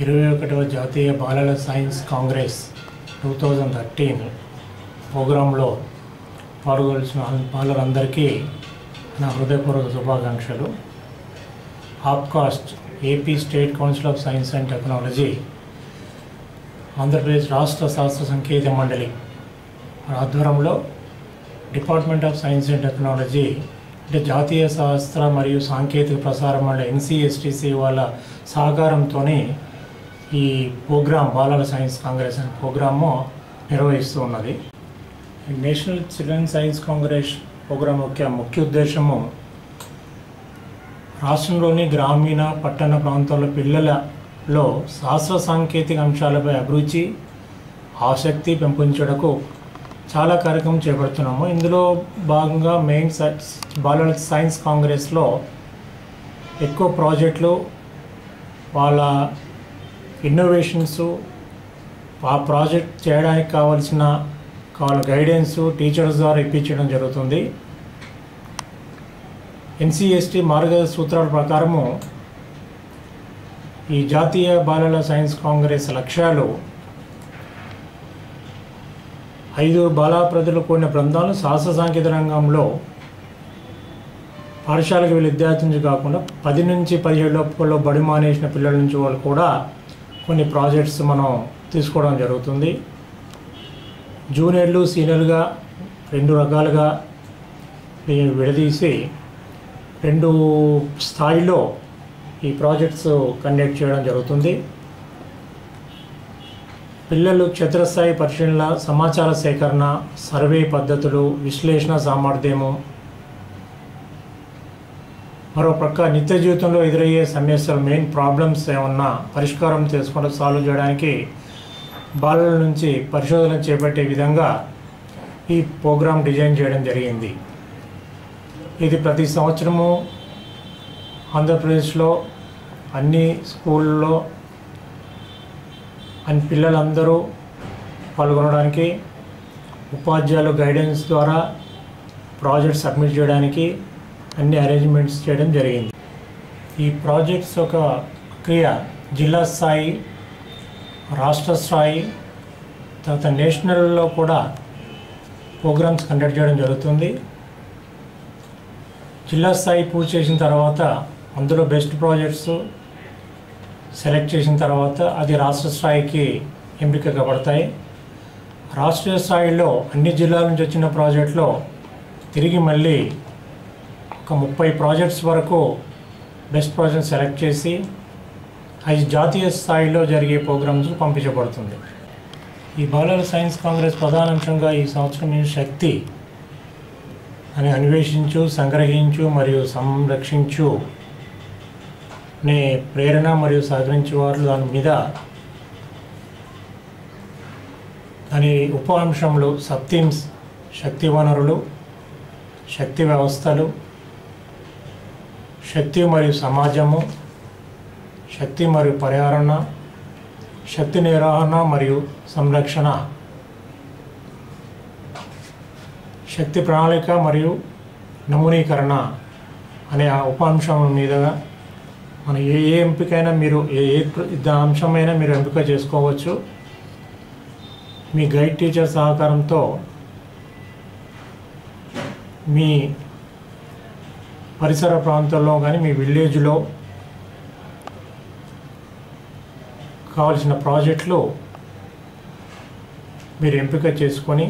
ఇరవై ఒకటవ జాతీయ బాలల science congress two thousand thirteen ప్రోగ్రాంలో పాల్గొల్సిన బాలలందరికీ నా హృదయపూర్వక శుభాకాంక్షలు APCOST AP state council of science and technology Andhra Pradesh రాష్ట్ర శాస్త్ర సంకేత మండలి ఆధ్వర్యంలో department of science and technology అంటే జాతీయ శాస్త్ర మరియు సాంకేతిక ప్రసార మండలి ఎన్సిఎస్టిసి వాళ్ళ సహకారంతో ఈ ప్రోగ్రాం బాలల సైన్స్ కాంగ్రెస్ అనే ప్రోగ్రాము నిర్వహిస్తూ ఉన్నది national children science congress programme యొక్క ముఖ్య ఉద్దేశము రాష్ట్రంలోని గ్రామీణ పట్టణ ప్రాంతాల పిల్లలలో శాస్త్ర సాంకేతిక అంశాలపై అభిరుచి ఆసక్తి పెంపొందించడకు చాలా కార్యక్రమం చేపడుతున్నాము ఇందులో భాగంగా మెయిన్ సై- బాలల సైన్స్ కాంగ్రెస్లో ఎక్కువ ప్రాజెక్టులు వాళ్ళ ఇన్నోవేషన్స్ ఆ ప్రాజెక్ట్ చేయడానికి కావాల్సిన కావాల గైడెన్స్ టీచర్స్ ద్వారా ఇప్పించడం జరుగుతుంది ఎన్సిఎస్టి మార్గదర్శక సూత్రాల ప్రకారము ఈ జాతీయ బాలల సైన్స్ కాంగ్రెస్ లక్ష్యాలు ఐదు బాలాప్రతులు కూడిన బృందాలు శాస్త్ర సాంకేతిక రంగంలో పాఠశాలకు వెళ్ళే విద్యార్థి నుంచి కాకుండా పది నుంచి పదిహేడు లోపల బడి మానేసిన పిల్లల నుంచి వాళ్ళు కూడా కొన్ని ప్రాజెక్ట్స్ మనం తీసుకోవడం జరుగుతుంది జూనియర్లు సీనియర్గా రెండు రకాలుగా వి- విడదీసి రెండు స్థాయిలో ఈ ప్రాజెక్ట్స్ కండక్ట్ చేయడం జరుగుతుంది పిల్లలు క్షేత్రస్థాయి పరిశీలన సమాచార సేకరణ సర్వే పద్ధతులు విశ్లేషణ సామర్థ్యము మరో ప్రక్క నిత్య జీవితంలో ఎదురయ్యే సమస్యలు మెయిన్ ప్రాబ్లమ్స్ ఏమన్నా పరిష్కారం చేసుకుంటూ సాల్వ్ చేయడానికి బాలల నుంచి పరిశోధన చేపట్టే విధంగా ఈ ప్రోగ్రాం డిజైన్ చేయడం జరిగింది ఇది ప్రతి సంవత్సరము ఆంధ్రప్రదేశ్లో అన్ని స్కూళ్ళలో అన్ని పిల్లలందరూ పాల్గొనడానికి ఉపాధ్యాయులు గైడెన్స్ ద్వారా ప్రాజెక్ట్ సబ్మిట్ చేయడానికి అన్ని అరేంజ్మెంట్స్ చేయడం జరిగింది ఈ ప్రాజెక్ట్స్ ఒక క్రియ జిల్లా స్థాయి రాష్ట్ర స్థాయి తర్వాత నేషనల్లో కూడా ప్రోగ్రామ్స్ కండక్ట్ చేయడం జరుగుతుంది జిల్లా స్థాయి పూర్తి చేసిన తర్వాత అందులో బెస్ట్ ప్రాజెక్ట్స్ సెలెక్ట్ చేసిన తర్వాత అది రాష్ట్ర స్థాయికి ఎంపిక కాబడతాయి రాష్ట్రీయ స్థాయిలో అన్ని జిల్లాల నుంచి వచ్చిన ప్రాజెక్టులో తిరిగి మళ్ళీ ఒక ముప్పై ప్రాజెక్ట్స్ వరకు బెస్ట్ ప్రాజెక్ట్ సెలెక్ట్ చేసి అది జాతీయ స్థాయిలో జరిగే ప్రోగ్రామ్స్ పంపించబడుతుంది ఈ బాలల సైన్స్ కాంగ్రెస్ ప్రధాన అంశంగా ఈ సంవత్సరం ఈ శక్తి అని అన్వేషించు సంగ్రహించు మరియు సంరక్షించు నే ప్రేరణ మరియు సహకరించే వారు దాని మీద దాని ఉప అంశంలో సబ్థీమ్స్ శక్తి వనరులు శక్తి వ్యవస్థలు శక్తి మరియు సమాజము శక్తి మరియు పర్యావరణ శక్తి నిర్వహణ మరియు సంరక్షణ శక్తి ప్రణాళిక మరియు నమూనీకరణ అనే ఆ ఉపాంశం మీదుగా మన ఏ ఏ ఎంపికైనా మీరు ఏ ఏ ప్ర- దా అంశమైనా మీరు ఎంపిక చేసుకోవచ్చు మీ గైడ్ టీచర్ సహకారంతో మీ పరిసర ప్రాంతాల్లో కానీ మీ విలేజ్లో కావాల్సిన ప్రాజెక్టులు మీరు ఎంపిక చేసుకొని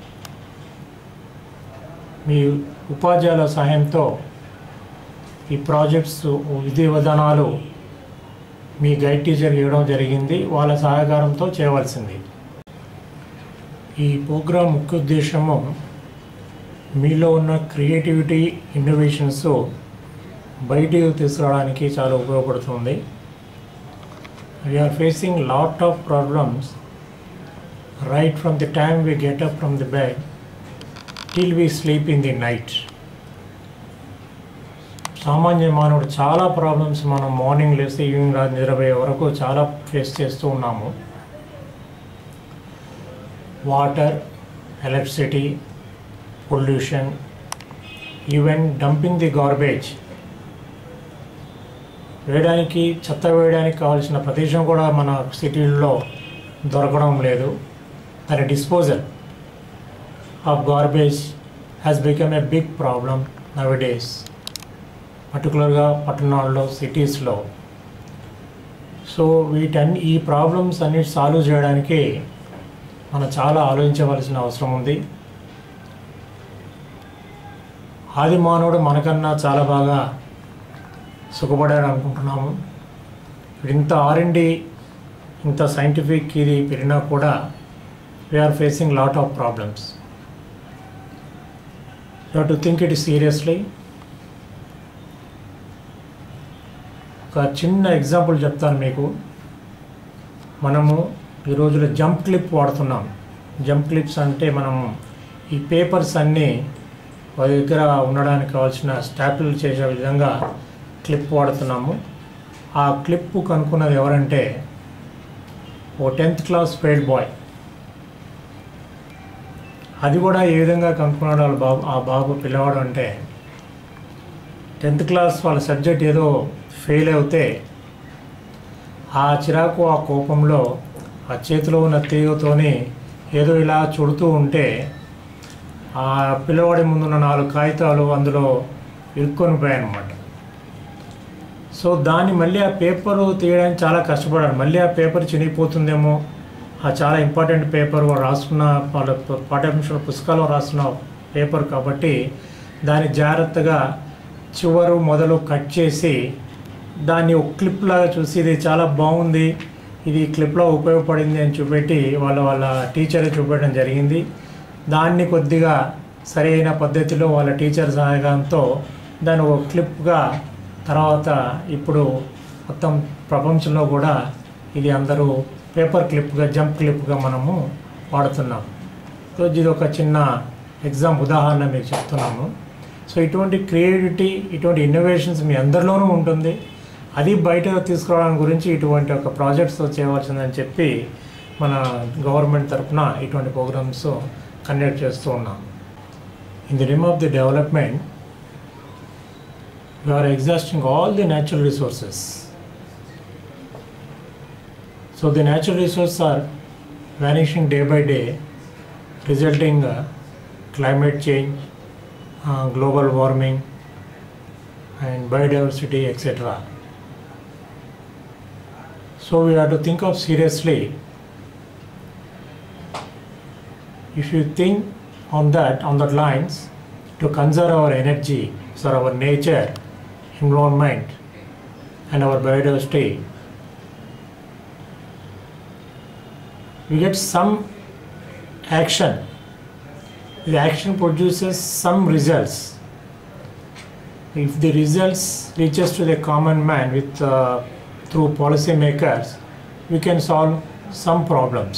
మీ ఉపాధ్యాయుల సహాయంతో ఈ ప్రాజెక్ట్స్ విధి విధానాలు మీ గైడ్ టీచర్ ఇవ్వడం జరిగింది వాళ్ళ సహకారంతో చేయవలసింది ఈ ప్రోగ్రాం ముఖ్య ఉద్దేశము మీలో ఉన్న క్రియేటివిటీ ఇన్నోవేషన్స్ బయటికి తీసుకురావడానికి చాలా ఉపయోగపడుతుంది we're facing lot of problems right from the time we get up from the bed till we sleep in the night సామాన్య మానవుడు చాలా ప్రాబ్లమ్స్ మనం మార్నింగ్ లేస్తే ఈవినింగ్ రాత్రి నిద్రపోయే వరకు చాలా ఫేస్ చేస్తూ ఉన్నాము water electricity pollution even dumping the garbage వేయడానికి చెత్త వేయడానికి కావాల్సిన ప్రదేశం కూడా మన సిటీల్లో దొరకడం లేదు దాని disposal of garbage has become a big problem now days పర్టికులర్గా పట్టణాల్లో సిటీస్లో సో వీటన్ని ఈ ప్రాబ్లమ్స్ అన్ని సాల్వ్ చేయడానికి మనం చాలా ఆలోచించవలసిన అవసరం ఉంది ఆది మానవుడు మనకన్నా చాలా బాగా సుఖపడాడు అనుకుంటున్నాము ఇంత ఆర్ఎండి ఇంత సైంటిఫిక్ ఇది పెరిగినా కూడా we're facing lot of problems you to think it seriously ఒక చిన్న ఎగ్జాంపుల్ చెప్తాను మీకు మనము ఈ రోజులో జంప్ క్లిప్ వాడుతున్నాం జంప్ క్లిప్స్ అంటే మనం ఈ పేపర్స్ అన్నీ ఒక దగ్గర ఉండడానికి కావాల్సిన స్టాపిల్ చేసే విధంగా క్లిప్ వాడుతున్నాము ఆ క్లిప్ కనుక్కున్నది ఎవరంటే ఓ టెన్త్ క్లాస్ ఫెయిల్డ్ బాయ్ అది కూడా ఏ విధంగా కనుక్కున్నాడు వాళ్ళ బాబు ఆ బాబు పిల్లవాడు అంటే టెన్త్ క్లాస్ వాళ్ళ సబ్జెక్ట్ ఏదో ఫెయిల్ అవుతే ఆ చిరాకు ఆ కోపంలో ఆ చేతిలో ఉన్న తీగతోని ఏదో ఇలా చుడుతూ ఉంటే ఆ పిల్లవాడి ముందున్న నాలుగు కాగితాలు అందులో ఇరుక్కొని పోయాయన్నమాట సో దాన్ని మళ్ళీ ఆ పేపర్ తీయడానికి చాలా కష్టపడారు మళ్ళీ ఆ పేపర్ చినిగిపోతుందేమో ఆ చాలా ఇంపార్టెంట్ పేపర్ వాడు రాసుకున్న వాళ్ళ పాఠ్యాంశాల పుస్తకాలు రాస్తున్న పేపర్ కాబట్టి దాన్ని జాగ్రత్తగా చివరు మొదలు కట్ చేసి దాన్ని ఒక క్లిప్ లాగా చూసి ఇది చాలా బాగుంది ఇది క్లిప్లో ఉపయోగపడింది అని చూపెట్టి వాళ్ళ వాళ్ళ టీచర్ చూపెట్టడం జరిగింది దాన్ని కొద్దిగా సరైన పద్ధతిలో వాళ్ళ టీచర్ సహాయంతో దాన్ని ఒక క్లిప్గా తర్వాత ఇప్పుడు మొత్తం ప్రపంచంలో కూడా ఇది అందరూ పేపర్ క్లిప్గా జంప్ క్లిప్గా మనము వాడుతున్నాం సో ఇది ఒక చిన్న ఎగ్జామ్ ఉదాహరణ మీకు చెప్తున్నాము సో ఇటువంటి క్రియేటివిటీ ఇటువంటి ఇన్నోవేషన్స్ మీ అందరిలోనూ ఉంటుంది అది బయట తీసుకురావడం గురించి ఇటువంటి ఒక ప్రాజెక్ట్స్ చేయవలసిందని చెప్పి మన గవర్నమెంట్ తరఫున ఇటువంటి ప్రోగ్రామ్స్ కండక్ట్ చేస్తూ ఉన్నాం in the rim of the development we are exhausting all the natural resources. So the natural resources are vanishing day by day, resulting uh, climate change, uh, global warming, and biodiversity, etc. So we have to think of seriously. If you think on that, on that lines, to conserve our energy, so our nature, environment, and our biodiversity, we get some action. The action produces some results. If the results reaches to the common man with uh, through policy makers, we can solve some problems.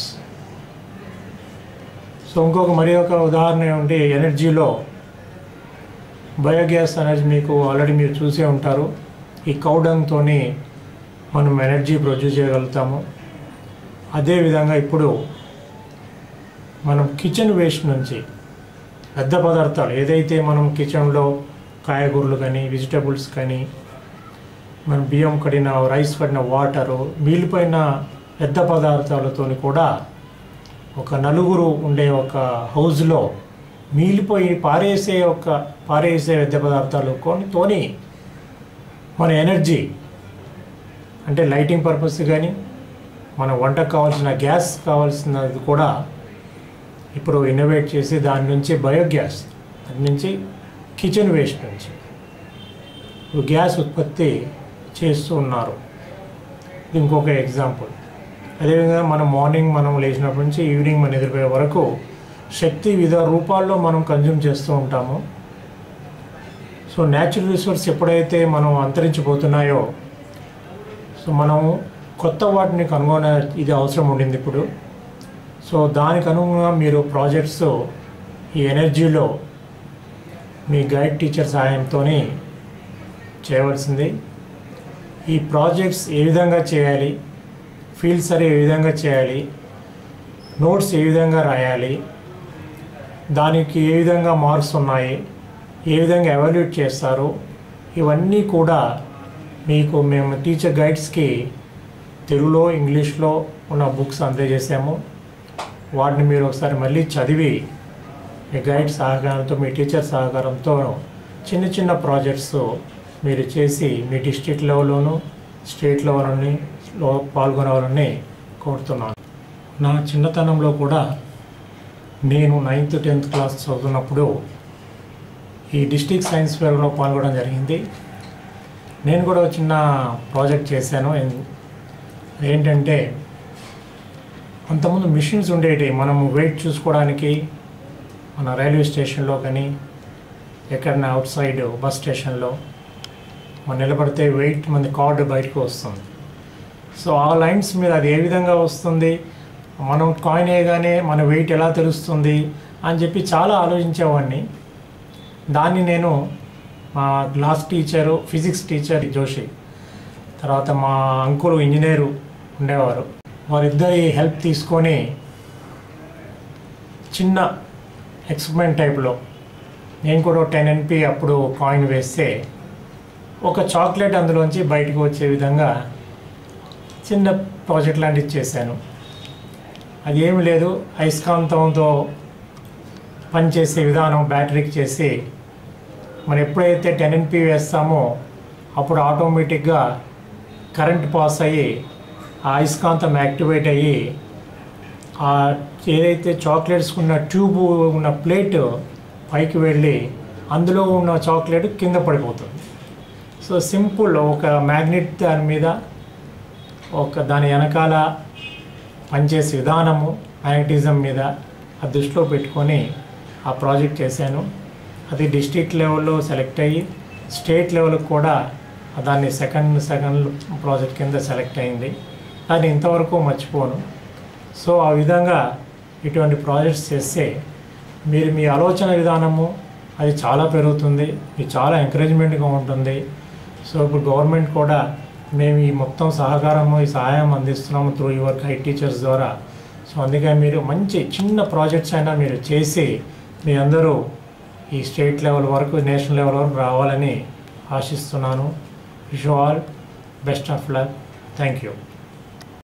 So ఇంకొక మరి ఒక ఉదాహరణ ఏమంటే ఎనర్జీలో biogas అనేది మీకు already మీరు చూసే ఉంటారు ఈ కౌడంగ్తో మనం ఎనర్జీ ప్రొడ్యూస్ చేయగలుగుతాము అదేవిధంగా ఇప్పుడు మనం కిచెన్ వేస్ట్ నుంచి పెద్ద పదార్థాలు ఏదైతే మనం కిచెన్లో కాయగూరలు కానీ వెజిటబుల్స్ కానీ మనం బియ్యం కడిన రైస్ కడిన వాటరు మిగిలిపోయిన పెద్ద పదార్థాలతో కూడా ఒక నలుగురు ఉండే ఒక హౌస్లో మిగిలిపోయి పారేసే ఒక పారేసే వ్యర్థ పదార్థాలు కొనితోని మన ఎనర్జీ అంటే లైటింగ్ పర్పస్ కానీ మన వంటకు కావాల్సిన గ్యాస్ కావాల్సినది కూడా ఇప్పుడు ఇన్నోవేట్ చేసి దాని నుంచి బయోగ్యాస్ దాని నుంచి కిచెన్ వేస్ట్ నుంచి ఇప్పుడు గ్యాస్ ఉత్పత్తి చేస్తూ ఉన్నారు ఇది ఇంకొక ఎగ్జాంపుల్ అదేవిధంగా మనం మార్నింగ్ మనం లేచినప్పటి నుంచి ఈవినింగ్ మనం నిద్రపోయే వరకు శక్తి వివిధ రూపాల్లో మనం కన్జ్యూమ్ చేస్తూ ఉంటాము సో న్యాచురల్ రిసోర్స్ ఎప్పుడైతే మనం అంతరించిపోతున్నాయో సో మనం కొత్త వాటిని కనుగొనే ఇది అవసరం ఉండింది ఇప్పుడు సో దానికి అనుగుణంగా మీరు ప్రాజెక్ట్స్ ఈ ఎనర్జీలో మీ గైడ్ టీచర్ సహాయంతో చేయవలసింది ఈ ప్రాజెక్ట్స్ ఏ విధంగా చేయాలి ఫీల్డ్ సర్వే ఏ విధంగా చేయాలి నోట్స్ ఏ విధంగా రాయాలి దానికి ఏ విధంగా మార్క్స్ ఉన్నాయి ఏ విధంగా ఎవాల్యుయేట్ చేస్తారు ఇవన్నీ కూడా మీకు మేము టీచర్ గైడ్స్కి తెలుగులో ఇంగ్లీష్లో ఉన్న బుక్స్ అందజేసాము వాటిని మీరు ఒకసారి మళ్ళీ చదివి మీ గైడ్ సహకారంతో మీ టీచర్ సహకారంతో చిన్న చిన్న ప్రాజెక్ట్స్ మీరు చేసి మీ డిస్ట్రిక్ట్ లెవెల్లోను స్టేట్ లెవెల్ని లో పాల్గొనవాలని కోరుతున్నాను నా చిన్నతనంలో కూడా నేను నైన్త్ టెన్త్ క్లాస్ చదువుతున్నప్పుడు ఈ డిస్ట్రిక్ట్ సైన్స్ ఫేర్లో పాల్గొనడం జరిగింది నేను కూడా ఒక చిన్న ప్రాజెక్ట్ చేశాను ఎన్- ఏంటంటే అంతకుముందు మిషన్స్ ఉండేవి మనం వెయిట్ చూసుకోవడానికి మన రైల్వే స్టేషన్లో కానీ ఎక్కడైనా అవుట్ సైడ్ బస్ స్టేషన్లో మనం నిలబడితే వెయిట్ మన కార్డు బయటకు వస్తుంది సో ఆ లైన్స్ మీద అది ఏ విధంగా వస్తుంది మనం కాయిన్ వేయగానే మన వెయిట్ ఎలా తెలుస్తుంది అని చెప్పి చాలా ఆలోచించేవాడిని దాన్ని నేను మా class teacher physics teacher Joshi తర్వాత మా అంకులు ఇంజనీరు ఉండేవారు వారిద్దరి హెల్ప్ తీసుకొని చిన్న ఎక్స్పెరిమెంట్ టైప్లో నేను కూడా టెన్ ఎన్పి అప్పుడు కాయిన్ వేస్తే ఒక చాక్లెట్ అందులోంచి బయటకు వచ్చే విధంగా చిన్న ప్రాజెక్ట్ లాంటిది చేశాను అది ఏమి లేదు అయస్కాంతంతో పనిచేసే విధానం బ్యాటరీకి చేసి మనం ఎప్పుడైతే టెన్ ఎన్పి వేస్తామో అప్పుడు ఆటోమేటిక్గా కరెంట్ పాస్ అయ్యి ఆ అయస్కాంతం యాక్టివేట్ అయ్యి ఆ ఏదైతే చాక్లెట్స్ ఉన్న ట్యూబ్ ఉన్న ప్లేట్ పైకి వెళ్ళి అందులో ఉన్న చాక్లెట్ కింద పడిపోతుంది సో సింపుల్ ఒక మ్యాగ్నెట్ దాని మీద ఒక దాని వెనకాల పనిచేసే విధానము మ్యాగ్నటిజం మీద ఆ దృష్టిలో పెట్టుకొని ఆ ప్రాజెక్ట్ చేశాను అది డిస్ట్రిక్ట్ లెవెల్లో సెలెక్ట్ అయ్యి స్టేట్ లెవెల్కి కూడా దాన్ని సెకండ్ సెకండ్ ప్రాజెక్ట్ కింద సెలెక్ట్ అయింది దాన్ని ఇంతవరకు మర్చిపోను సో ఆ విధంగా ఇటువంటి ప్రాజెక్ట్స్ చేస్తే మీరు మీ ఆలోచన విధానము అది చాలా పెరుగుతుంది మీకు చాలా ఎంకరేజ్మెంట్గా ఉంటుంది సో ఇప్పుడు గవర్నమెంట్ కూడా మేము ఈ మొత్తం సహకారము ఈ సహాయం అందిస్తున్నాము త్రూ యువర్ హై టీచర్స్ ద్వారా సో అందుకే మీరు మంచి చిన్న ప్రాజెక్ట్స్ అయినా మీరు చేసి మీ అందరూ ఈ స్టేట్ లెవెల్ వరకు నేషనల్ లెవెల్ వరకు రావాలని ఆశిస్తున్నాను wish all best of luck thank you